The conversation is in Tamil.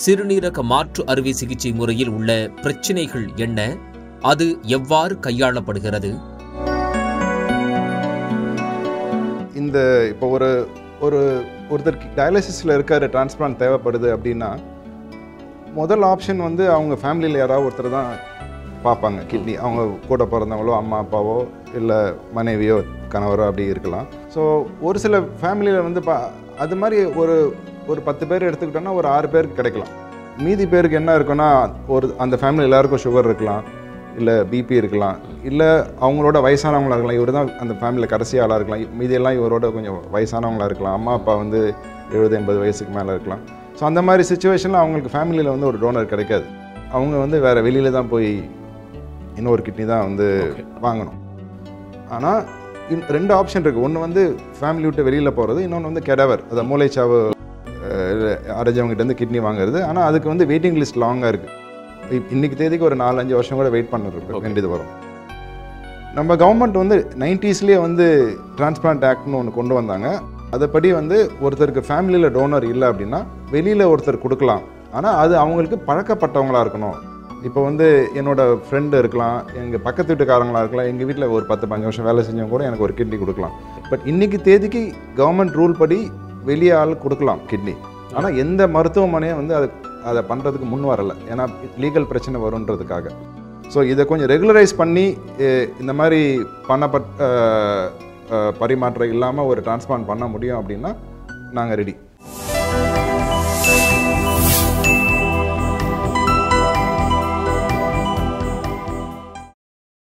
சிறுநீரக மாற்று அறுவை சிகிச்சை முறையில் உள்ள பிரச்சினைகள் என்ன அது எவ்வாறு கையாளப்படுகிறது இந்த இப்போ ஒரு ஒரு ஒருத்தருக்கு டயாலிசிஸில் இருக்காரு டிரான்ஸ்பிளான்ட் தேவைப்படுது அப்படின்னா முதல் ஆப்ஷன் வந்து அவங்க ஃபேமிலியில் யாராவது ஒருத்தர் தான் பார்ப்பாங்க கிட்னி அவங்க கூட பிறந்தவங்களோ அம்மா அப்பாவோ இல்லை மனைவியோ கணவரோ அப்படி இருக்கலாம் ஸோ ஒரு சில ஃபேமிலியில் வந்து பா அது மாதிரி ஒரு ஒரு பத்து பேர் எடுத்துக்கிட்டோன்னா ஒரு ஆறு பேருக்கு கிடைக்கலாம் மீதி பேருக்கு என்ன இருக்குன்னா ஒரு அந்த ஃபேமிலி எல்லாருக்கும் சுகர் இருக்கலாம் இல்லை பிபி இருக்கலாம் இல்லை அவங்களோட வயசானவங்களா இருக்கலாம் இவர் தான் அந்த ஃபேமிலியில் கடைசி ஆளாக இருக்கலாம் மீதியெல்லாம் இவரோட கொஞ்சம் வயசானவங்களா இருக்கலாம் அம்மா அப்பா வந்து எழுபது எண்பது வயசுக்கு மேலே இருக்கலாம் ஸோ அந்த மாதிரி சுச்சுவேஷனில் அவங்களுக்கு ஃபேமிலியில் வந்து ஒரு டோனர் கிடைக்காது அவங்க வந்து வேறு வெளியில தான் போய் இன்னொரு கிட்னி தான் வந்து வாங்கணும் ஆனால் ரெண்டு ஆப்ஷன் இருக்குது ஒன்று வந்து ஃபேமிலி விட்டு வெளியில் போகிறது இன்னொன்று வந்து கெடவர் அதை மூளைச்சாவு அரைஞ்சவங்ககிட்ட இருந்து கிட்னி வாங்குறது ஆனால் அதுக்கு வந்து வெயிட்டிங் லிஸ்ட் லாங்காக இருக்குது இன்னைக்கு தேதிக்கு ஒரு நாலஞ்சு வருஷம் கூட வெயிட் பண்ணிட்டு வேண்டியது வரும் நம்ம கவர்மெண்ட் வந்து நைன்டிஸ்லேயே வந்து டிரான்ஸ்பிளான்ட் ஆக்ட்னு ஒன்று கொண்டு வந்தாங்க அதைப்படி வந்து ஒருத்தருக்கு ஃபேமிலியில் டோனர் இல்லை அப்படின்னா வெளியில் ஒருத்தர் கொடுக்கலாம் ஆனால் அது அவங்களுக்கு பழக்கப்பட்டவங்களா இருக்கணும் இப்போ வந்து என்னோட ஃப்ரெண்டு இருக்கலாம் எங்கள் பக்கத்து வீட்டுக்காரங்களா இருக்கலாம் எங்கள் வீட்டில் ஒரு பத்து பஞ்சு வருஷம் வேலை செஞ்சவங்க கூட எனக்கு ஒரு கிட்னி கொடுக்கலாம் பட் இன்னைக்கு தேதிக்கு கவர்மெண்ட் ரூல் படி வெளியே ஆள் கொடுக்கலாம் கிட்னி ஆனால் எந்த மருத்துவமனையும் வந்து அது அதை பண்ணுறதுக்கு முன் வரல ஏன்னா லீகல் பிரச்சனை வருன்றதுக்காக ஸோ இதை கொஞ்சம் ரெகுலரைஸ் பண்ணி அஹ், இந்த மாதிரி பண்ணப்பட் அஹ், அஹ், பரிமாற்றம் இல்லாமல் ஒரு டிரான்ஸ்பிளான்ட் பண்ண முடியும் அப்படின்னா நாங்கள் ரெடி